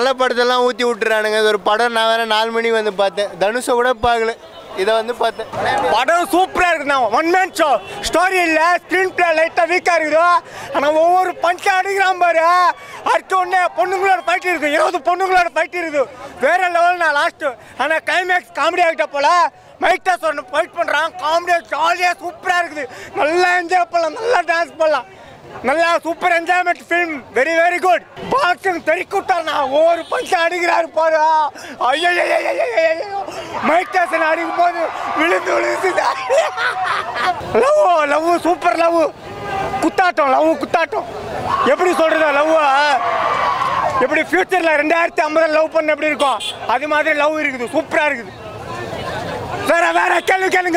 நல்ல படத்தெல்லாம் ஊற்றி விட்டுறானுங்க இது ஒரு படம் நான் வேற நாலு மணி வந்து பார்த்தேன் தனுஷை கூட பார்க்கல இதை வந்து பார்த்தேன் படம் சூப்பராக இருக்குண்ணா ஒன் மேன் ஷோ ஸ்டோரி இல்லை ஸ்க்ரீன் பிளே லைட்டாக வீக்காக இருக்குது ஆனால் ஒவ்வொரு பஞ்சம் அடிக்கிறான் பாரு அடுத்த உடனே பொண்ணுங்களோட ஃபைட் இருக்குது இருபது பொண்ணுங்களோட ஃபைட் இருக்குது வேற லெவல் நான் லாஸ்ட்டு ஆனால் கிளைமேக்ஸ் காமெடி ஆகிட்ட போல மைக் டாஸ் ஒன்று ஃபைட் பண்ணுறான் காமெடியாக ஜாலியாக சூப்பராக இருக்குது நல்லா என்ஜாய் பண்ணலாம் நல்லா டான்ஸ் பண்ணலாம் நல்லா super enjoyment film very very good boxing தெறிக்குட்டானா ஒவ்வொரு பஞ்சம் அடிக்கிறாரு பாரு ஐயோ மைக் டாசன் அடிக்கும் போது விழுந்து விழுந்து லவ் லவ் சூப்பர் லவ் குத்தாட்டம் லவ் குத்தாட்டம் எப்படி சொல்றது லவ் எப்படி ஃபியூச்சரில் ரெண்டாயிரத்தி ஐம்பதில் லவ் பண்ண எப்படி இருக்கும் அது மாதிரி லவ் இருக்குது சூப்பராக இருக்குது வேற வேற கேள்வி கேளுங்க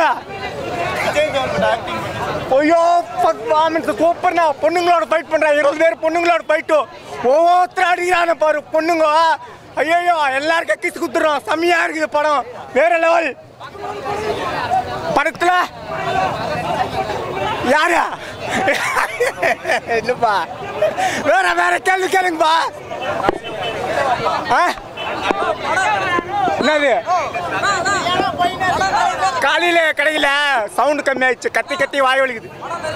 ஐயோ பர்ஃபார்மன்ஸ் சூப்பர்ண்ணா பொண்ணுங்களோட ஃபைட் பண்றா இருபது பேர் பொண்ணுங்களோட ஃபைட்டும் ஒவ்வொருத்தரும் அடிக்கிறான பாரு பொண்ணுங்க ஐயோ எல்லாருக்கும் கிஸ் குத்துறோம் செம்மையா இருக்குது படம் வேற லெவல் படத்துல யாரா இல்லப்பா வேற வேற கேள்வி கேளுங்கப்பா ஆ? என்னது காலையில கிடைக்கல சவுண்ட் கம்மி ஆயிடுச்சு கத்தி கத்தி வாய் வலிக்குது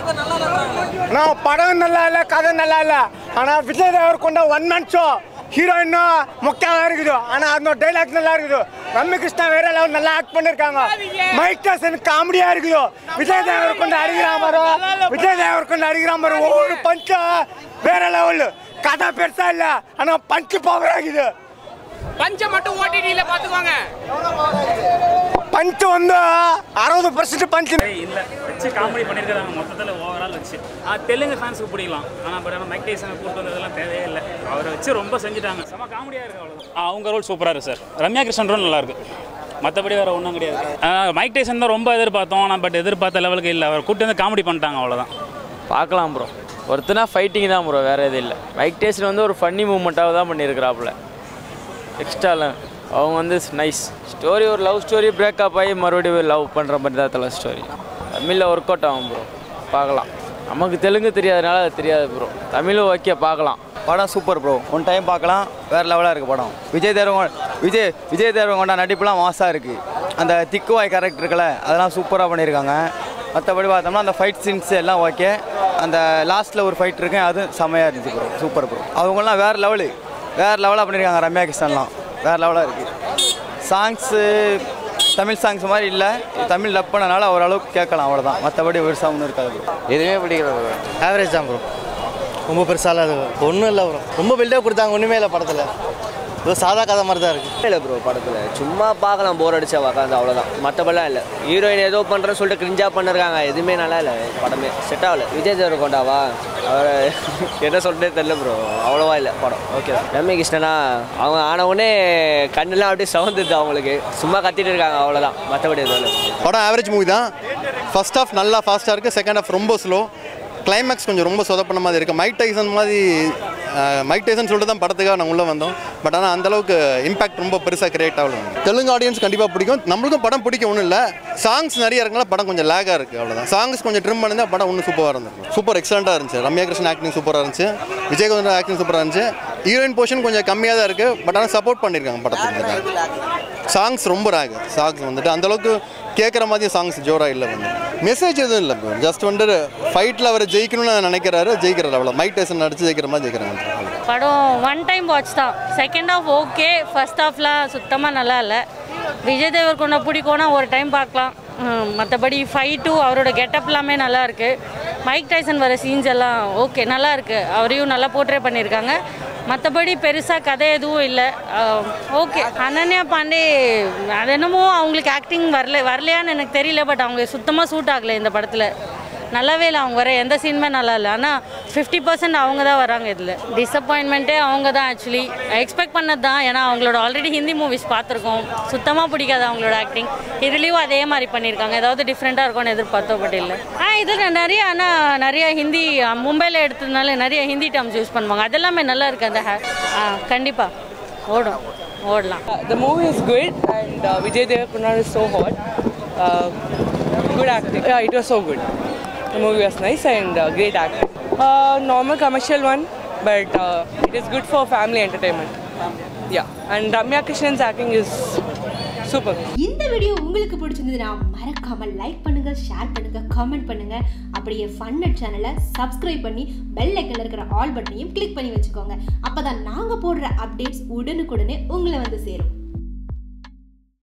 நான் படம் நல்லா இல்ல கதை நல்லா இல்ல ஆனா விஜய் தேவர் கொண்ட ஒன் மேன் ஷோ ஹீரோயினும் மொக்கையாக இருக்குது ஆனா அந்த டைலாக் நல்லா இருக்குது ரம்ய கிருஷ்ணா வேற லெவல் நல்லா ஆக்ட் பண்ணிருக்காங்க மைக் டாசன் காமெடியா இருக்குது விஜய் தேவர் கொண்டு அடிக்கிறான் பாரு விஜய் தேவர் கொண்டு அடிக்கிறான் பாரு ஒவ்வொரு பஞ்சும் வேற லெவல் கதை பெருசா இல்ல ஆனா பஞ்சு பவர் ஆகுது பஞ்சை மட்டும் ஓடிடியில் பார்த்துக்கோங்க பஞ்சு வந்து அறுபது பர்சன்ட் பஞ்சு இல்லை வச்சு காமெடி பண்ணியிருக்காங்க மொத்தத்தில் ஓவரால் வச்சு ஆ, தெலுங்கு ஃபேன்ஸுக்கு பிடிக்கலாம் ஆனால் பட் ஆனால் மைக் டைசனை கூட்டு வந்ததெல்லாம் தேவையே இல்லை அவரை வச்சு ரொம்ப செஞ்சுட்டாங்க செம காமெடியாக இருக்கு அவ்வளோதான் ஆ, அவங்க ரோல் சூப்பராக இருக்கு சார் ரம்யா கிருஷ்ணன் ரோல் நல்லா இருக்கு மற்றபடி வேறு ஒன்றும் கிடையாது ஆ, மைக் டைசன் தான் ரொம்ப எதிர்பார்த்தோம் ஆனால் பட் எதிர்பார்த்த லெவலுக்கு இல்லை அவர் கூட்டு வந்து காமெடி பண்ணிட்டாங்க அவ்வளோதான் பார்க்கலாம் ப்ரோ ஒருத்தனா ஃபைட்டிங் தான் ப்ரோ வேறு எதுவும் இல்லை மைக் டேஸ்ட் வந்து ஒரு ஃபன்னி மூமெண்ட்டாக தான் பண்ணியிருக்கிறாப்புல எக்ஸ்ட்ராலாம் அவங்க வந்து நைஸ் ஸ்டோரி ஒரு லவ் ஸ்டோரி பிரேக்கப் ஆகி மறுபடியும் லவ் பண்ணுற மாதிரி தான் தலை ஸ்டோரி தமிழில் ஒர்க் அவுட் ஆகும் ப்ரோ பார்க்கலாம் நமக்கு தெலுங்கு தெரியாதனால அது தெரியாது ப்ரோ தமிழும் ஓகே பார்க்கலாம் படம் சூப்பர் ப்ரோ ஒன் டைம் பார்க்கலாம் வேறு லெவலாக இருக்குது படம் விஜய் தேவரங்கொண்ட விஜய் விஜய் தேவரங்கொண்ட நடிப்புலாம் மாசாக இருக்குது அந்த திக்குவாய் கேரக்டர் இருக்குல்ல அதெல்லாம் சூப்பராக பண்ணியிருக்காங்க மற்றபடி பார்த்தோம்னா அந்த ஃபைட் சீன்ஸ் எல்லாம் ஓகே அந்த லாஸ்ட்டில் ஒரு ஃபைட் இருக்கு அது செமையாக இருந்துச்சு ப்ரோ சூப்பர் ப்ரோ அவங்களாம் வேறு லெவலு வேறு லெவலாக பண்ணியிருக்காங்க ரம்யா கிருஷ்ணன்லாம் வேறு லெவலாக இருக்குது சாங்ஸு தமிழ் சாங்ஸ் மாதிரி இல்லை தமிழ் டப் பண்ணனால ஓரளவுக்கு கேட்கலாம் அவ்வளோதான் மற்றபடி ஒரு சாங் இருக்காது ப்ரோ எதுவுமே பிடிக்கிறது ஆவரேஜ் தான் ப்ரோ ரொம்ப பெருசாலாம் அது ஒன்றும் இல்லை ப்ரோ ரொம்ப பில்டப் கொடுத்தாங்க ஒன்றுமே இல்லை படத்தில் ஏதோ சாதா கதை மாதிரி தான் இருக்குது இல்லை ப்ரோ படத்தில் சும்மா பார்க்கலாம் போர் அடிச்சா உக்காந்து அவ்வளோதான் மற்றபடிலாம் இல்லை ஹீரோயின் ஏதோ பண்ணுறேன்னு சொல்லிட்டு கிரிஞ்சா பண்ணிருக்காங்க எதுவுமே நல்லா இல்லை படமே செட் ஆகல விஜய் தேவரகொண்டாவா அவர் என்ன சொல்றதே தெரியல ப்ரோ அவ்வளோவா இல்லை படம் ஓகே ரம்ய கிருஷ்ணனா அவங்க ஆன உடனே கண்ணெல்லாம் அப்படியே சவுந்துது அவங்களுக்கு சும்மா கத்திட்டு இருக்காங்க அவ்வளோதான் மற்றபடி எதுவும் இல்லை படம் ஆவரேஜ் மூவி தான் ஃபர்ஸ்ட் ஹாஃப் நல்லா ஃபாஸ்ட்டாக இருக்குது செகண்ட் ஹாஃப் ரொம்ப ஸ்லோ கிளைமேக்ஸ் கொஞ்சம் ரொம்ப சொதப்பன மாதிரி இருக்குது மைக் டைசன் மாதிரி அஹ், மைக் டைசன் சொல்லிட்டு தான் படத்துக்காக நாங்கள் உள்ளே வந்தோம் பட் ஆனால் அந்தளவுக்கு இம்பாக்ட் ரொம்ப பெருசாக கிரியேட் ஆகல தெலுங்கு ஆடியன்ஸ் கண்டிப்பாக பிடிக்கும் நம்மளுக்கும் படம் பிடிக்கும் ஒன்றும் இல்லை சாங்ஸ் நிறைய இருக்கனால படம் கொஞ்சம் லேகாக இருக்குது அவ்வளோதான் சாங்ஸ் கொஞ்சம் ட்ரிம் பண்ணிருந்தா படம் இன்னும் சூப்பராக இருந்திருக்கும் சூப்பர் எக்ஸலண்ட்டாக இருந்துச்சு ரம்யா கிருஷ்ணன் ஆக்டிங் சூப்பராக இருந்துச்சு விஜயகுமார் ஆக்டிங் சூப்பராக இருந்துச்சு ஹீரோயின் போர்ஷன் கொஞ்சம் கம்மியாக தான் இருக்குது பட் ஆனால் சப்போர்ட் பண்ணியிருக்காங்க படத்துக்கு சாங்ஸ் ரொம்ப ராகு சாங்ஸ் வந்துட்டு அந்த அளவுக்கு கேட்குற மாதிரி சாங்ஸ் ஜோரா இல்லை வந்து மெசேஜ் எதுவும் இல்லை ஜஸ்ட் வந்துட்டு ஃபைட்டில் அவர் ஜெயிக்கணும்னு நினைக்கிறாரு ஜெயிக்கிறாரு அவ்வளோ மைக் டைசன் நடிச்சு ஜெயிக்கிற மாதிரி ஜெயிக்கிறாங்க படம் ஒன் டைம் வாட்ச் தான் செகண்ட் ஹாஃப் ஓகே ஃபர்ஸ்ட் ஹாஃப்லாம் சுத்தமாக நல்லா இல்லை விஜய் தேவர்கொண்டா பிடிக்கும்னா ஒரு டைம் பார்க்கலாம் மற்றபடி ஃபைட்டும் அவரோட கெட்டப் எல்லாமே நல்லா இருக்கு மைக் டைசன் வர சீன்ஸ் எல்லாம் ஓகே நல்லா இருக்கு அவரையும் நல்லா போர்ட்ரே பண்ணியிருக்காங்க மற்றபடி பெருசாக கதை எதுவும் இல்லை ஓகே அனன்யா பாண்டே அது என்னமோ அவங்களுக்கு ஆக்டிங் வரல வரலையான்னு எனக்கு தெரியல பட் அவங்க சுத்தமாக சூட் ஆகலை இந்த படத்தில் நல்லாவே இல்லை அவங்க வர எந்த சீனுமே நல்லா இல்லை ஆனால் ஃபிஃப்டி பர்சன்ட் அவங்க தான் வராங்க இதில் டிசப்பாயின்மெண்ட்டே அவங்க தான் ஆக்சுவலி எக்ஸ்பெக்ட் பண்ணது தான் ஏன்னா அவங்களோட ஆல்ரெடி ஹிந்தி மூவிஸ் பார்த்துருக்கோம் சுத்தமாக பிடிக்காது அவங்களோட ஆக்டிங் இதுலேயும் அதே மாதிரி பண்ணியிருக்காங்க ஏதாவது டிஃப்ரெண்ட்டாக இருக்கும்னு எதிர்பார்த்தோம் பட் இல்லை ஆ இதில் நிறைய ஆனால் நிறைய ஹிந்தி மும்பையில் எடுத்ததுனால நிறைய ஹிந்தி டேர்ம்ஸ் யூஸ் பண்ணுவாங்க அதெல்லாமே நல்லா இருக்குது அந்த ஹே- ஆ கண்டிப்பாக ஓடும் ஓடலாம் The movie is good and uh, Vijay Deverakonda is so hot. Uh, good acting. Yeah, it was so good. The movie was nice and uh, great acting. Uh, normal commercial one, but uh, it is good for family entertainment. Yeah, and Ramya Krishnan's acting is super. இந்த video உங்களுக்கு பிடிச்சிருந்ததுன்னா மறக்காம like பண்ணுங்க share பண்ணுங்க comment பண்ணுங்க அப்படியே ஃபன்னட் சேனலை subscribe பண்ணி பெல் ஐக்கன்ல இருக்கிற ஆல் பட்டனையும் கிளிக் பண்ணி வச்சுக்கோங்க அப்பதான் நாங்க போடுற அப்டேட்ஸ் உடனுக்குடனே உங்களை வந்து சேரும்